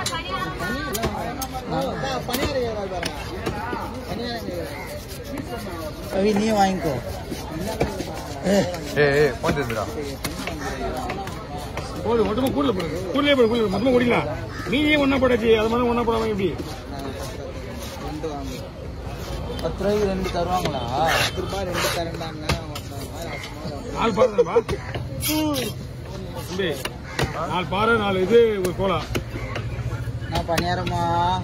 ரவி நீ வாங்கிக்கோ ஏய் ஏய் போன் தெரிஞ்சுடா போதும் மொத்தமா கூடல போடுங்க கூடலே போடு கூடல மொத்தமா ஓடிக்கலாம் நீயே ஒண்ணா போடாச்சு அது மாதிரி ஒண்ணா போடாம எப்படி ரெண்டு வாங்கு பத்து ரூபாய்க்கு ரெண்டு தருவாங்களா பத்து ரூபாய் ரெண்டு தரண்டாங்க நாலு பாறை தானேப்பா தம்பி நாலு பாறை நாலு இது ஒரு கோலா நான் பணியாரமா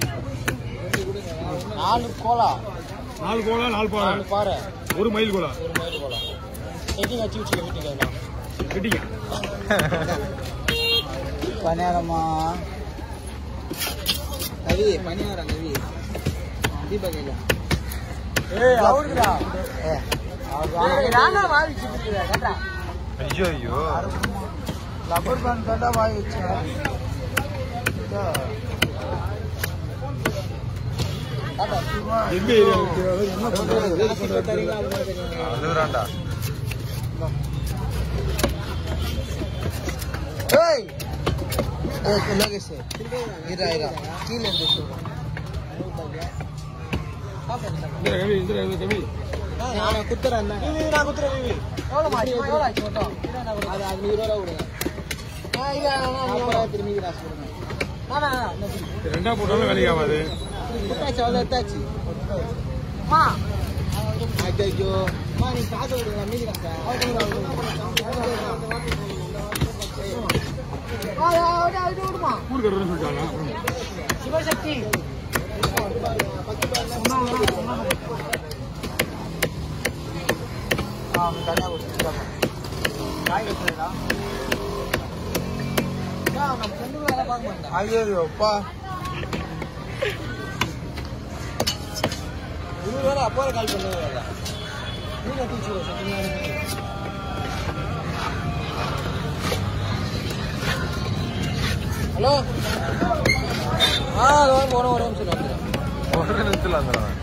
நாலு கோலா நாலு கோலா நாலு பாறை நாலு பாறை ஒரு மைல் கோலா ஒரு மாதிரி கோலா செட்டிங் வச்சு வச்சு வீட்டுக்கு கட்டிங்க பணியாரமா கவி பணியாரம் கவி தீபகையில ஏய் அவருக்குடா நான் வாய் வச்சுட்டு கட்டா ஐயோ ஐயோ ரப்பர் பேண்ட் தாண்டா வாய் வச்சேன் எங்க ஏரியா இருக்கு? அதாவது என்ன பண்றது அழுகுறான்டா ஏய் ஏய் லோகேஷ் இரா இரா கீழ இருந்து சொல்றேன் இந்த கவி இந்த கவி நான் குத்துறேன் நான் குத்துறேன் விவி எவ்வளவு மாச்சு எவ்வளவு ஆச்சு மொத்தம் அது அது நூறு ரூபா கொடுங்க திரும்பி காசு கொடுங்க ரெண்டா போட்டாலும் வேலைக்கு ஆகாது குத்தாச்சு அவ்வளோ எடுத்தாச்சு ஐயோ அம்மா நீ காசு கொடுங்க மீதி கூடு கட்டுறதுன்னு சொல்லிட்டாங்க சிவசக்தி ஐயோப்பா இருபது வேலை அப்போ கால் பண்ணுவேன் நீங்க டீச்சர் ஹலோ ஆ அது வரும் வரும் வரும் சொல்லுவாங்க ஒரு நிமிஷத்துல வந்துடுறேன்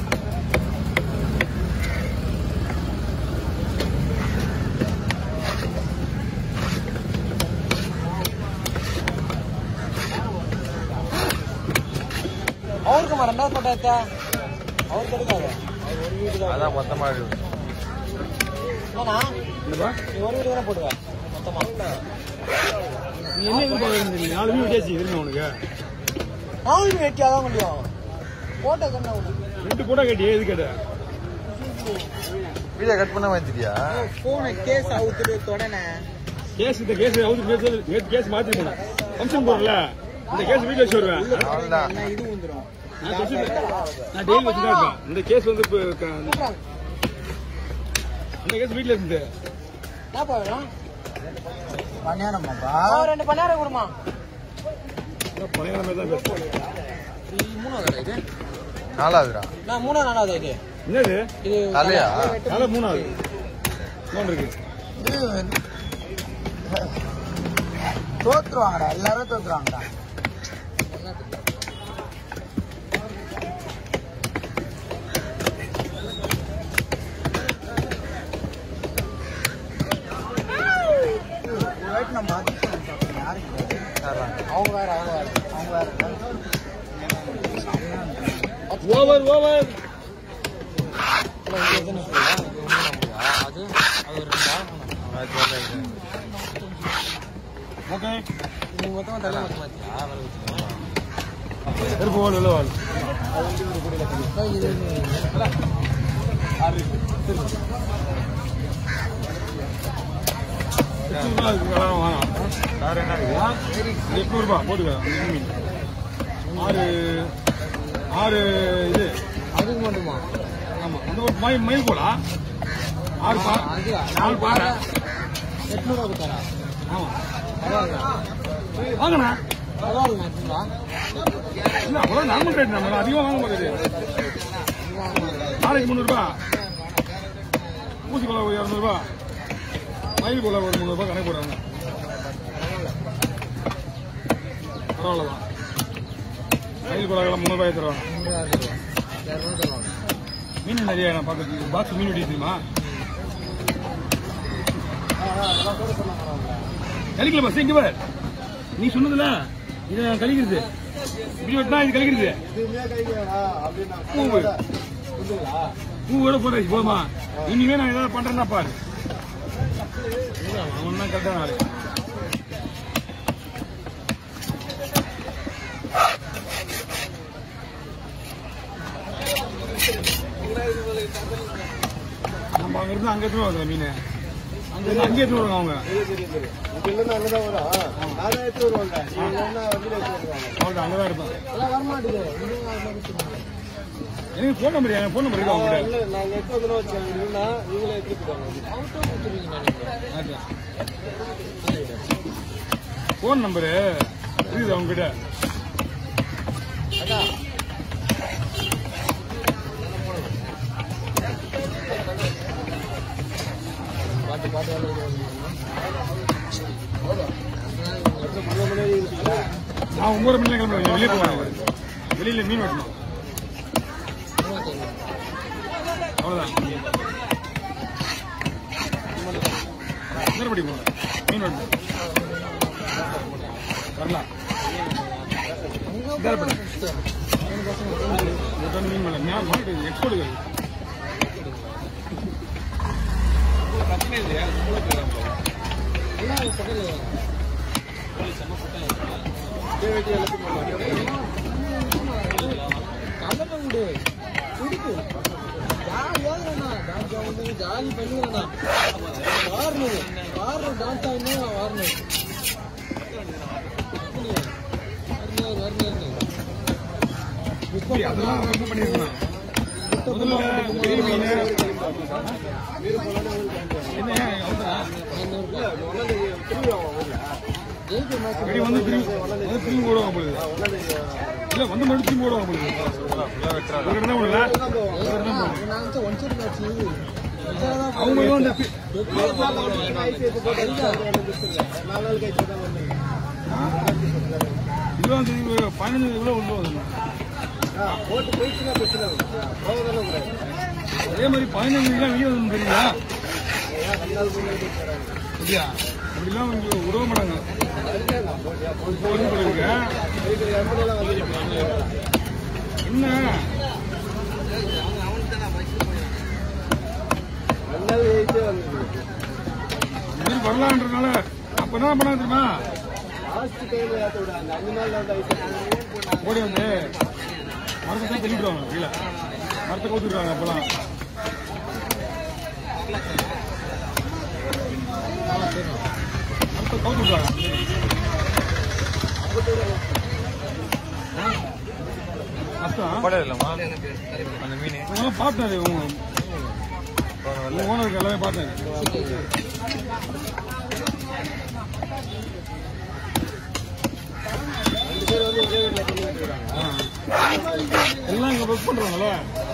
அவருக்கு ரெண்டாவது பட்டாத்தா அவருக்கு எடுக்காது அவர் ஒரு வீடு தான் அதான் மொத்தமா இருக்கு ஏன்னா என்னப்பா நீ ஒரு வீடு தானே போடுவேன் மொத்தமா நீ என்ன எதிர்பார்க்கறது நீ நாலு வீடு வித்தியாசி தெரியுமா உனக்கு நான் வீடு வெட்டியாதான் முடியும் போட்டோ கண்ணா ரெண்டு கூட கேட்டியே எது கேட்ட வீடியோ கட் பண்ண வந்துட்டியா போன கேஸ் அவுத்துட்டு தொடனே கேஸ் இந்த கேஸ் அவுத்து கேஸ் கேஸ் மாத்தி போனேன் ஃபங்க்ஷன் போறல இந்த கேஸ் வீட்டுல வச்சு வருவேன் அவ்வளவுதான் இது வந்துடும் நான் வச்சு- நான் டெய்லி வச்சு தான் இருப்பேன் இந்த கேஸ் வந்து இப்ப க- இந்த கேஸ் வீட்டுல இருந்து என்ன போயிடும் பணியாரமாப்பா ரெண்டு பணியாரம் கொடுமா பழைய மாதிரி தான் பேசுறேன் மூணாவது இது நாலாவதுடா நான் மூணாவது நாலாவது இது என்னது இது தலையா? தலை மூணாவது மூணு இருக்கு தோத்துருவாங்கடா எல்லாரும் தோத்துருவாங்கடா நம்ம அதிர்ஷ்டம் சாப்பிடணும். யாருக்கு இது? அவங்க வேற அவங்க வேற அவங்க வேற ஓவர் ஓவர் அது அது ஒரு ரெண்டா ஓகே நீங்க மொத்தமா தலை மொத்தமா இருப்பு ஓல் உள்ள வால் வேற என்ன இருக்கு எட்நூறு ரூபாய் போட்டுக்கலாம் ஆறு ஆறு இது அதுக்கு மட்டுமா ஆமா அந்த ஒரு மயில் மயில் போடா ஆறு பா அது நாலு பாறை எட்நூறுவா கொடுத்தாரா ஆமா பரவாயில்ல வாங்கண்ணா பரவாயில்ல எட்நூறுவா இல்ல அவ்வளோ நார்மல் ரேட் நம்ம அதிகமாக வாங்க முடியாது நாளைக்கு முந்நூறுபா ஊசி கொலை ஒரு இரநூறுபா மயில் கொலை ஒரு முந்நூறுபா கணக்கு போடுறாங்க பரவாயில்லதான் மயில் கொலைக்கெல்லாம் முந்நூறுபாய் தருவாங்க மீன் நிறைய நான் பார்க்கறதுக்கு பாக்ஸ் மீன் வெட்டி தெரியுமா கழிக்கல பஸ் இங்க பாரு நீ சொன்னதுல இதை நான் கழிக்கிறது இப்படி வெட்டினா இது கழிக்கிறது இதுவுமே கைக்கிறா அப்படின்னா பூவு. புரியுதுங்களா பூவோட போட்டாச்சு போதுமா இனிமே நான் ஏதாவது பண்றேன்னா பாரு அவன் தான் கரெக்டான ஆளு நம்ம அங்க இருந்து அங்க எடுத்துட்டு வருவாங்க மீன் அங்க இருந்து அங்கே எடுத்துட்டு வருவாங்க அவங்க இங்க இருந்து அங்கதான் வரும் நானே எடுத்து வருவாங்க இவங்க என்ன வந்து எடுத்து வருவாங்க அவங்க அங்கதான் இருப்பாங்க அதெல்லாம் வரமாட்டேங்குது எனக்கு ஃபோன் நம்பர் என் ஃபோன் நம்பர் இருக்கு அவங்க கிட்ட இல்ல நாங்க எடுத்து வந்து வச்சாங்க இல்லைன்னா இவங்களே எடுத்துட்டு போவாங்க ஃபோன் நம்பரு இருக்குது அவங்க கிட்ட நான் ஒன்பது மணி நேரம் கிளம்புறேன் வெளியே போவாங்க வெளியில மீன் வெட்டணும் அவ்வளவுதான் நேரப்படி போங்க மீன் வெட்டணும் வரலாம் நேரப்படி மீன் மேல மீன் எக்ஸ்போர்ட் ஜாலி பண்ணுங்கண்ணா வாரணும் வாரணும் டான்ஸ் ஆகணும் வாரணும் வரணும் வரணும் அதெல்லாம் ரொம்ப பண்ணிருக்கணும் முதல்ல பெரிய மீன் என்ன அவ்வளவுதான் வெடி வந்து திரும்பி வந்து திரும்பி போடுவாங்க பொழுது இல்ல வந்து மறுபடியும் திரும்பி போடுவாங்க பொழுது ஒரு இடம் தான் விடல ஒரு இடம் தான் போடல. நான் ஒன்சர் மேட்ச் அவங்க வந்து பி- நாலு நாள் கழிச்சு தான் வந்தேன் இது வந்து இது பதினஞ்சு கூட உள்ள வந்து போட்டு போயிடுச்சுன்னா பிரச்சனை இல்லை. போகதானே கூடாது அதே மாதிரி பதினஞ்சு தான் வெளியே வந்து தெரியுங்களா ஏன் ரெண்டு நாள் முன்னாடி போறாங்க இல்லையா அப்படிலாம் இங்க உதவ மாட்டாங்க போலீஸ் இருக்கு இருக்கிற இடத்துலலாம் வந்து என்ன ரெண்டு நாள் கழிச்சு வந்தது இது மாதிரி வரலான்றதுனால அப்ப என்ன பண்ணாங்க தெரியுமா லாஸ்ட் டைம்ல ஏற்ற விட அந்த அஞ்சு நாள் தான் ஐஸ் ஓடி வந்து மரத்தை தெளிவிடுவாங்க கீழே மரத்தை கவுத்துருக்காங்க அப்பெல்லாம் மரத்தை கவுத்து விடுறாங்க கஷ்டம் படலாமா அந்த மீன் இவங்க பார்த்தாரு இவங்க உங்க ஓனருக்கு எல்லாமே பார்த்தாரு ரெண்டு பேர் வந்து ஒரே வீட்டில் பண்ணிட்டு இருக்காங்க ஆ. எல்லாம் இங்க ஒர்க் பண்றாங்கல்ல